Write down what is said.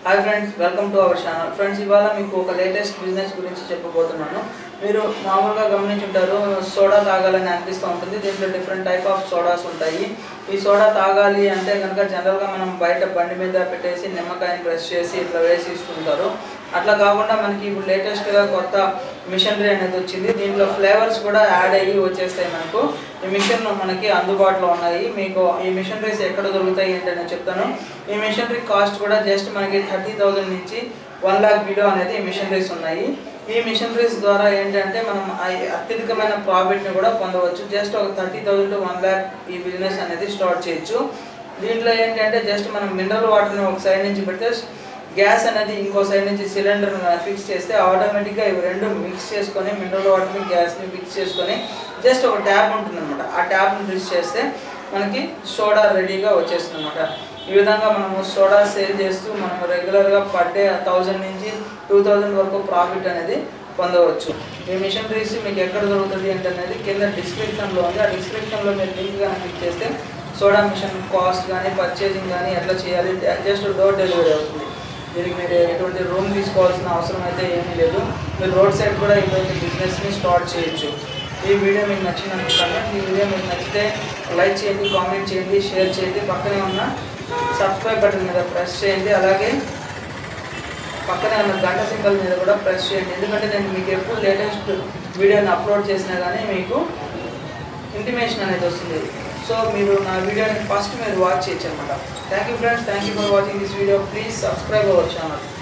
hi friends welcome to our channel friends ఇవాళ మీకు ఒక లేటెస్ట్ బిజినెస్ గురించి చెప్పబోతున్నాను మీరు మామూలుగా గమనించుంటారు సోడా తాగాలని అనిపిస్తూ ఉంటుంది దీంట్లో డిఫరెంట్ టైప్ ఆఫ్ సోడాస్ ఉంటాయి ఈ సోడా తాగాలి అంటే కనుక జనరల్గా మనం బయట బండి మీద పెట్టేసి నిమ్మకాయని ప్రెస్ చేసి ఇట్లా వేసి ఇస్తుంటారు అట్లా కాకుండా మనకి ఇప్పుడు లేటెస్ట్గా కొత్త మిషనరీ అనేది వచ్చింది దీంట్లో ఫ్లేవర్స్ కూడా యాడ్ అయ్యి వచ్చేస్తాయి మనకు ఈ మిషన్ మనకి అందుబాటులో ఉన్నాయి మీకు ఈ మిషనరీస్ ఎక్కడ దొరుకుతాయి ఏంటి నేను చెప్తాను ఈ మిషనరీ కాస్ట్ కూడా జస్ట్ మనకి థర్టీ థౌజండ్ నుంచి వన్ లాక్ బిలో అనేది ఈ మిషనరీస్ ఉన్నాయి ఈ మిషనరీస్ ద్వారా ఏంటంటే మనం ఆ అత్యధికమైన ప్రాఫిట్ని కూడా పొందవచ్చు జస్ట్ ఒక thirty thousand to one lakh ఈ బిజినెస్ అనేది స్టార్ట్ చేయొచ్చు దీంట్లో ఏంటంటే జస్ట్ మనం మినరల్ వాటర్ని ఒక సైడ్ నుంచి పెడితే గ్యాస్ అనేది ఇంకో సైడ్ నుంచి సిలిండర్ ఫిక్స్ చేస్తే ఆటోమేటిక్గా ఇవి రెండు మిక్స్ చేసుకొని మినరల్ వాటర్ని గ్యాస్ని మిక్స్ చేసుకొని జస్ట్ ఒక ట్యాప్ ఉంటుంది అనమాట ఆ ట్యాప్ని యూస్ చేస్తే మనకి సోడా రెడీగా వచ్చేస్తుంది అనమాట ఈ విధంగా మనము సోడా సేల్ చేస్తూ మనం రెగ్యులర్గా పర్ డే థౌజండ్ నుంచి టూ థౌజండ్ వరకు ప్రాఫిట్ అనేది పొందవచ్చు ఈ మిషనరీస్ మీకు ఎక్కడ దొరుకుతుంది అంటే అనేది కింద డిస్క్రిప్షన్లో ఉంది ఆ డిస్క్రిప్షన్లో మీరు లింక్ కానీ క్లిక్ చేస్తే సోడా మిషన్ కాస్ట్ కానీ పర్చేసింగ్ కానీ ఎట్లా చేయాలి జస్ట్ డోర్ డెలివరీ అవుతుంది దీనికి మీరు ఎటువంటి రూమ్ తీసుకోవాల్సిన అవసరం అయితే ఏమీ లేదు మీరు రోడ్ సైడ్ కూడా ఇటువంటి బిజినెస్ని స్టార్ట్ చేయొచ్చు ఈ వీడియో మీకు నచ్చిందనుకుంటాను ఈ వీడియో మీకు నచ్చితే లైక్ చేయండి కామెంట్ చేయండి షేర్ చేయండి పక్కనే ఉన్న సబ్స్క్రైబ్ బటన్ మీద ప్రెస్ చేయండి అలాగే పక్కనే ఉన్న గంట సింబల్ మీద కూడా ప్రెస్ చేయండి ఎందుకంటే నేను మీకు ఎప్పుడు లేటెస్ట్ వీడియోని అప్లోడ్ చేసినా కానీ మీకు ఇంటిమేషన్ అనేది వస్తుంది సో మీరు నా వీడియోని ఫస్ట్ మీరు వాచ్ చేయొచ్చు అనమాట thank you friends thank you for watching this video please subscribe our channel